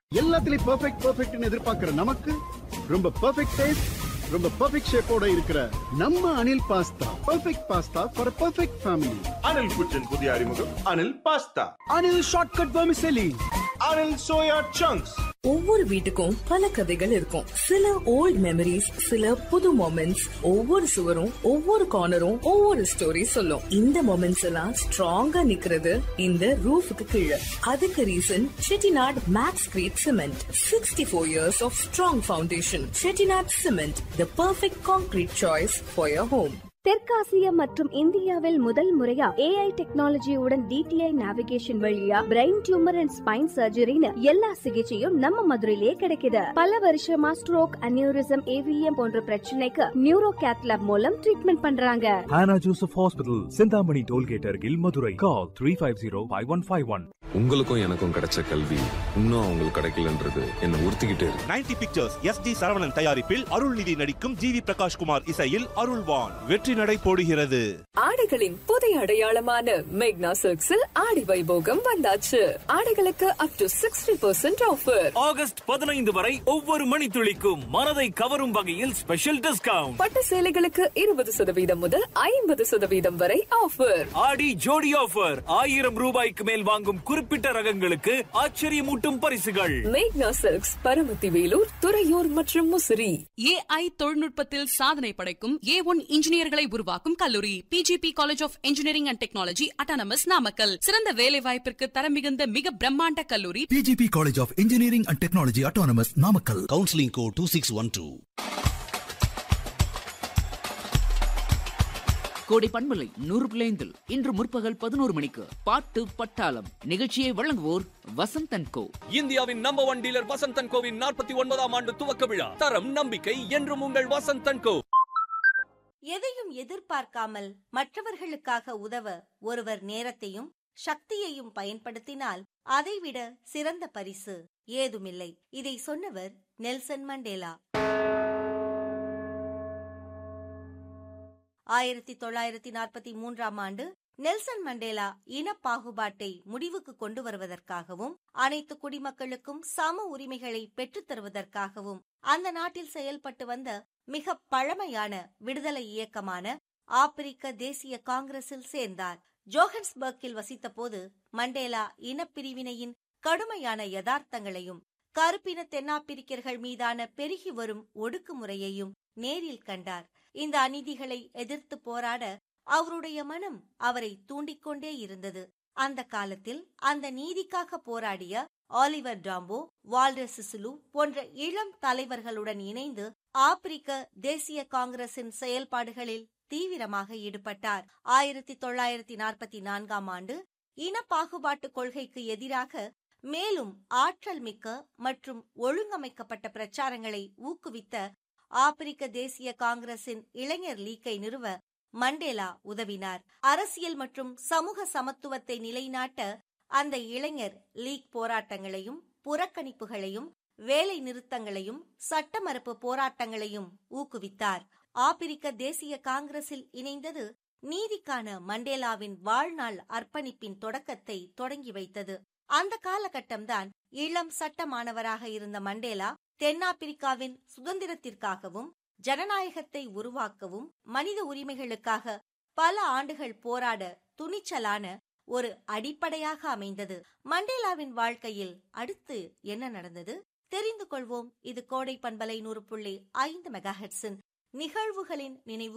எல்லாத்துலயும் பெர்ஃபெக்ட் பெர்ஃபெக்ட்னு எதிர்பார்க்கிற நமக்கு ரொம்ப பெர்ஃபெக்ட் டேஸ்ட் ரொம்ப பெர்ஃபெக்ட் ஷேப்போட இருக்கிற நம்ம Anil pasta perfect pasta for perfect family Anil kitchen புதிய அறிமுகம் Anil pasta Anil shortcut vermicelli Anil soya chunks ஒவ்வொரு வீட்டுக்கும் பல கதைகள் இருக்கும் சில ஓல்ட் மெமரிஸ் சில புது மொமெண்ட்ஸ் ஒவ்வொரு சுவரும் ஒவ்வொரு கார்னரும் ஒவ்வொரு ஸ்டோரி சொல்லும் இந்த மொமெண்ட்ஸ் எல்லாம் ஸ்ட்ராங்கா நிக்கிறது இந்த ரூஃபுக்கு கீழே அதுக்கு reason Chettinad Maxcrete cement sixty four years of strong foundation Chettinad cement the perfect concrete choice for your home தெற்காசிய மற்றும் இந்தியாவில் முதல் முறையா ஏஐ டெக்னாலஜியுடன் டிடிஐ நேவிகேஷன் வழியா பிரெயின் டியூமர் அண்ட் ஸ்பைன் சர்ஜரின்னு எல்லா சிகிச்சையும் நம்ம மதுரையிலே கிடைக்குது பல வருஷமா ஸ்ட்ரோக் அனியூரிசம் ஏவிஎம் போன்ற பிரச்சனைக்கு நியூரோ கேத்லாப் மூலம் ட்ரீட்மெண்ட் பண்றாங்க Hannah Joseph Hospital, Sindhamani Tollgate Argil, Madurai. Call 350-5151. உங்களுக்கும் எனக்கும் கிடைச்ச கல்வி இன்னும் அவங்களுக்கு கிடைக்கலன்றது என்னை உறுத்திக்கிட்டே இருக்கு ninety pictures S T Saravanan தயாரிப்பில் அருள்நிதி நடிக்கும் ஜி வி பிரகாஷ்குமார் இசையில் அருள்வான் வெற்றி நடை போடுகிறது ஆடைகளின் புதிய அடையாளமான மேக்னா சில்க்ஸில் ஆடி வைபோகம் வந்தாச்சு ஆடைகளுக்கு up to sixty percent offer August பதினைந்து வரை ஒவ்வொரு மணித்துளிக்கும் மனதை கவரும் வகையில் ஸ்பெஷல் டிஸ்கவுண்ட் பட்டு சேலைகளுக்கு இருபது சதவீதம் முதல் ஐம்பது சதவீதம் வரை ஆஃபர் ஆடி ஜோடி ஆஃபர் ஆயிரம் ரூபாய்க்கு மேல் வாங்கும் குறிப்பிட்ட ரகங்களுக்கு ஆச்சரியமூட்டும் பரிசுகள் மேக்னா சில்க்ஸ் பரமத்தி வேலூர் துறையூர் மற்றும் முசிறி ஏஐ தொழில்நுட்பத்தில் சாதனை படைக்கும் ஏ ஒன் இன்ஜினியர்களை உருவாக்கும் கல்லூரி PGP college of engineering and technology autonomous Namakkal சிறந்த வேலை வாய்ப்பிற்கு தரம் மிகுந்த மிக பிரம்மாண்ட கல்லூரி PGP College of Engineering and Technology Autonomous Namakkal. Counselling code two six one two Kodai பண்பலை நூறு பிள்ளைந்தில் இன்று முற்பகல் பதினோரு மணிக்கு பாட்டு பட்டாளம் நிகழ்ச்சியை வழங்குவோர் வசந்தன் கோ இந்தியாவின் நம்பர் ஒன் டீலர் வசந்தன் கோவின் நாற்பத்தி ஒன்பதாம் ஆண்டு துவக்க விழா தரம் நம்பிக்கை என்றும் உங்கள் வசந்தன் கோ எதையும் எதிர்பார்க்காமல் மற்றவர்களுக்காக உதவ ஒருவர் நேரத்தையும் சக்தியையும் பயன்படுத்தினால் அதைவிட சிறந்த பரிசு ஏதுமில்லை இதை சொன்னவர் நெல்சன் மண்டேலா ஆயிரத்தி தொள்ளாயிரத்தி நாற்பத்தி மூன்றாம் ஆண்டு நெல்சன் மண்டேலா இனப்பாகுபாட்டை முடிவுக்கு கொண்டு வருவதற்காகவும் அனைத்து குடிமக்களுக்கும் சம உரிமைகளை பெற்றுத் தருவதற்காகவும் அந்த நாட்டில் செயல்பட்டு வந்த மிக பழமையான விடுதலை இயக்கமான ஆப்பிரிக்க தேசிய காங்கிரஸில் சேர்ந்தார் ஜோஹன்ஸ்பர்க்கில் வசித்தபோது மண்டேலா இனப்பிரிவினையின் கடுமையான யதார்த்தங்களையும் கருப்பின தென்னாப்பிரிக்கர்கள் மீதான பெருகி வரும் ஒடுக்குமுறையையும் நேரில் கண்டார் இந்த அநீதிகளை எதிர்த்து போராட அவருடைய மனம் அவரை தூண்டிக்கொண்டே இருந்தது அந்த காலத்தில் அந்த நீதிக்காக போராடிய ஆலிவர் டாம்போ வால்டர் சிசுலு போன்ற இளம் தலைவர்களுடன் இணைந்து ஆப்பிரிக்க தேசிய காங்கிரசின் செயல்பாடுகளில் தீவிரமாக ஈடுபட்டார் ஆயிரத்தி தொள்ளாயிரத்தி நாற்பத்தி நான்காம் ஆண்டு இனப்பாகுபாட்டு கொள்கைக்கு எதிராக மேலும் ஆற்றல் மிக்க மற்றும் ஒழுங்கமைக்கப்பட்ட பிரச்சாரங்களை ஊக்குவித்த ஆப்பிரிக்க தேசிய காங்கிரசின் இளைஞர் லீக்கை நிறுவ மண்டேலா உதவினார் அரசியல் மற்றும் சமூக சமத்துவத்தை நிலைநாட்ட அந்த இளைஞர் லீக் போராட்டங்களையும் புறக்கணிப்புகளையும் வேலை நிறுத்தங்களையும் சட்ட மறுப்பு போராட்டங்களையும் ஊக்குவித்தார் ஆப்பிரிக்க தேசிய காங்கிரஸில் இணைந்தது நீதிக்கான மண்டேலாவின் வாழ்நாள் அர்ப்பணிப்பின் தொடக்கத்தை தொடங்கி வைத்தது அந்த காலகட்டம்தான் இளம் சட்ட மாணவராக இருந்த மண்டேலா தென்னாப்பிரிக்காவின் சுதந்திரத்திற்காகவும் ஜனநாயகத்தை உருவாக்கவும் மனித உரிமைகளுக்காக பல ஆண்டுகள் போராட துணிச்சலான ஒரு அடிப்படையாக அமைந்தது மண்டேலாவின் வாழ்க்கையில் அடுத்து என்ன நடந்தது தெரிந்து கொள்வோம் இது கோடை பண்பலை நூறு புள்ளி ஐந்து மெகாஹெட்ஸின் நிகழ்வுகளின் நினைவு